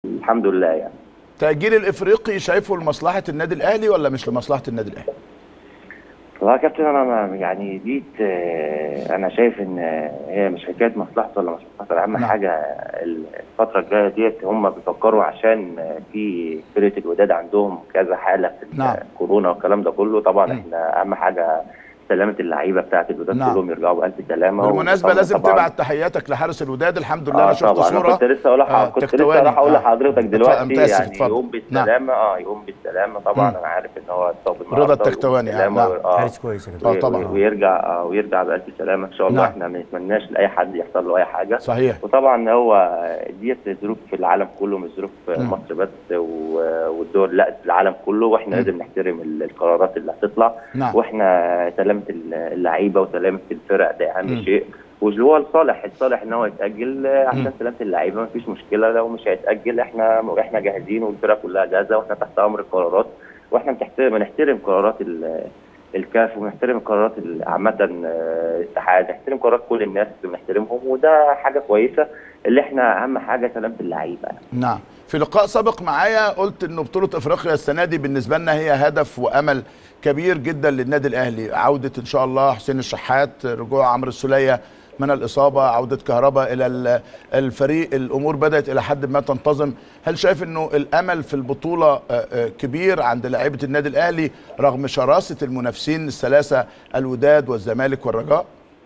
الحمد لله يعني تأجيل الإفريقي شايفه لمصلحة النادي الأهلي ولا مش لمصلحة النادي الأهلي؟ والله يا كابتن انا ما- يعني دي آه، انا شايف ان آه، هي مش حكايه مصلحته ولا مش مصلحته اهم نعم. حاجه الفتره الجايه ديت هم بيفكروا عشان آه، في فرقه الوداد عندهم كذا حاله في نعم. الكورونا والكلام ده كله طبعا مم. احنا اهم حاجه سلامه اللعيبه بتاعه الوداد نعم. كلهم يرجعوا بالف سلامه بالمناسبة وطبعاً- لازم طبعاً تبعت تحياتك لحارس الوداد الحمد لله اه أنا شفت طبعا انا صورة كنت لسه اقول آه، كنت لسه تكتواني. راح اقول آه. لحضرتك اتفضل، دلوقتي متأسف، يعني اتفضل. يقوم بالسلامه اه يقوم بالسلامه طبعا مم. انا عارف ان هو اتصاب رضا النهارده ويقوم التكتواني، آه، بالسلامة نعم. و- اه حارس كويس يا اه كابتن طبعا و- ويرجع آه، ويرجع بألف سلامة إن شاء الله نعم. إحنا ما نتمناش لأي حد يحصل له أي حاجة صحيح وطبعا هو ديت ظروف في العالم كله مش ظروف مم. مصر بس و- والدول لا العالم كله واحنا مم. لازم نحترم ال- القرارات اللي هتطلع نعم واحنا سلامة اللعيبة وسلامة الفرق ده مم. أهم شيء واللي هو الصالح الصالح ان هو يتاجل آه، مم. عشان سلامه اللعيبه مفيش مشكله لو مش هيتاجل احنا احنا جاهزين والفرقه كلها جاهزه واحنا تحت امر القرارات واحنا بنحترم بنحترم قرارات ال- الكاف ونحترم قرارات ال- عامه آه، الاتحاد نحترم قرارات كل الناس بنحترمهم وده حاجه كويسه اللي احنا اهم حاجه سلامه اللعيبه نعم في لقاء سابق معايا قلت انه بطولة افريقيا السنة دي بالنسبة لنا هي هدف وامل كبير جدا للنادي الاهلي عودة ان شاء الله حسين الشحات رجوع عمرو السولية من الاصابة عودة كهرباء الى ال- الفريق الامور بدأت الى حد ما تنتظم هل شايف انه الامل في البطولة آه، آه، كبير عند لاعيبة النادي الاهلي رغم شراسة المنافسين الثلاثة الوداد والزمالك والرجاء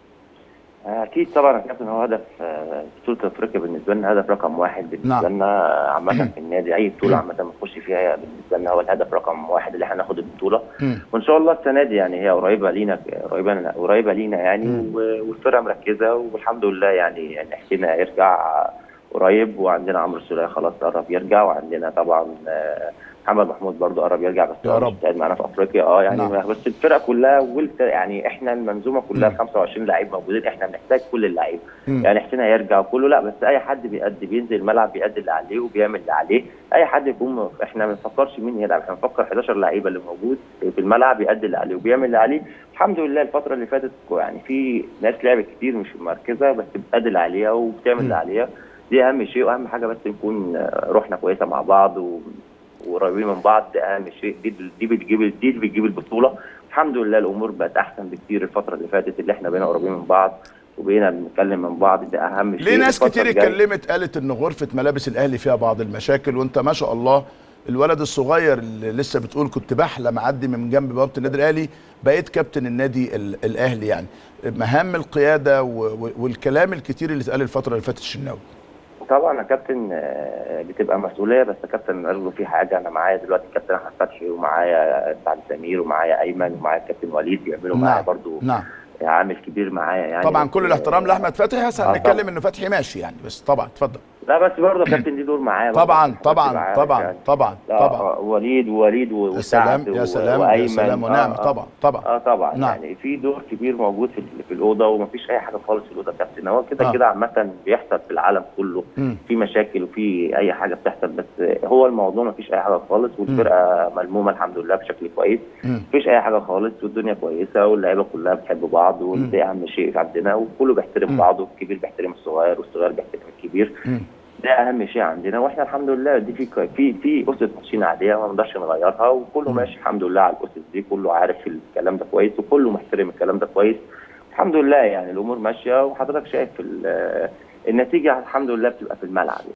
اكيد طبعا يا كابتن هو هدف آه، بطوله افريقيا بالنسبه لنا هدف رقم واحد بالنسبه نعم. لنا آه، عامه في النادي اي بطوله عامه بنخش فيها هي بالنسبه لنا هو الهدف رقم واحد اللي احنا ناخد البطوله مم. وان شاء الله السنه دي يعني هي قريبه لينا قريبه لنا قريبه لينا يعني مم. و- والفرقه مركزه والحمد لله يعني يعني حسين يرجع قريب وعندنا عمرو السوليه خلاص قرب يرجع وعندنا طبعا آه، محمد محمود برضو قرب يرجع بس يا هو رب. مش قاعد معانا في افريقيا اه يعني نعم. بس الفرقه كلها والت... يعني احنا المنظومه كلها مم. ال 25 لعيب موجودين احنا بنحتاج كل اللعيبه مم. يعني حسين هيرجع وكله لا بس اي حد بيأدي بينزل الملعب بيأدي اللي عليه وبيعمل اللي عليه اي حد يكون م- احنا ما بنفكرش مين يلعب احنا بنفكر 11 لعيبه اللي موجود في الملعب بيأدي اللي عليه وبيعمل اللي عليه الحمد لله الفتره اللي فاتت يعني في ناس لعبت كتير مش مركزه بس بتأدي اللي عليها وبتعمل اللي مم. عليها دي اهم شيء واهم حاجه بس نكون آه، روحنا كويسه مع بعض و... وقريبين من بعض ده اهم شيء دي دي بتجيب دي اللي بتجيب البطوله الحمد لله الامور بقت احسن بكتير الفتره اللي فاتت اللي احنا بقينا قريبين من بعض وبقينا بنتكلم من بعض ده اهم شيء ليه ناس الفترة كتير الجاية. اتكلمت قالت ان غرفه ملابس الاهلي فيها بعض المشاكل وانت ما شاء الله الولد الصغير اللي لسه بتقول كنت بحلم اعدي من جنب بوابه النادي الاهلي بقيت كابتن النادي ال- الاهلي يعني مهام القياده و- و- والكلام الكتير اللي اتقال الفتره اللي فاتت الشناوي طبعا يا كابتن آه، بتبقى مسؤوليه بس يا كابتن برضه في حاجه انا معايا دلوقتي الكابتن احمد فتحي ومعايا سعد سمير ومعايا ايمن ومعايا الكابتن وليد بيعملوا معايا نعم برضه نعم عامل كبير معايا يعني طبعا بس- كل الاحترام لاحمد فتحي بس آه، هنتكلم طبعاً. انه فتحي ماشي يعني بس طبعا اتفضل لا بس برضه يا كابتن دي دور معايا برضه طبعا عشان حضرتك تبقى طبعا عارف طبعا يعني. طبعا لا، طبعا آه، وليد ووليد يا وسعد سلام يا و- سلام يا وايمن سلام آه، ونعم آه. طبعا طبعا اه طبعا نعم. يعني في دور كبير موجود في في الاوضه ومفيش اي حاجه خالص في الاوضه يا كابتن هو كده آه. كده عامه بيحصل في العالم كله مم. في مشاكل وفي اي حاجه بتحصل بس هو الموضوع مفيش اي حاجه خالص والفرقه ملمومه الحمد لله بشكل كويس مم. مفيش اي حاجه خالص والدنيا كويسه واللعيبه كلها بتحب بعض ودي اهم شيء عندنا وكله بيحترم مم. بعضه الكبير بيحترم الصغير والصغير بيحترم الكبير مم. ده اهم شيء عندنا واحنا الحمد لله دي في في في اسس ماشيين عاديه ما نقدرش نغيرها وكله مم. ماشي الحمد لله على الاسس دي كله عارف الكلام ده كويس وكله محترم الكلام ده كويس الحمد لله يعني الامور ماشيه وحضرتك شايف ال- النتيجه الحمد لله بتبقى في الملعب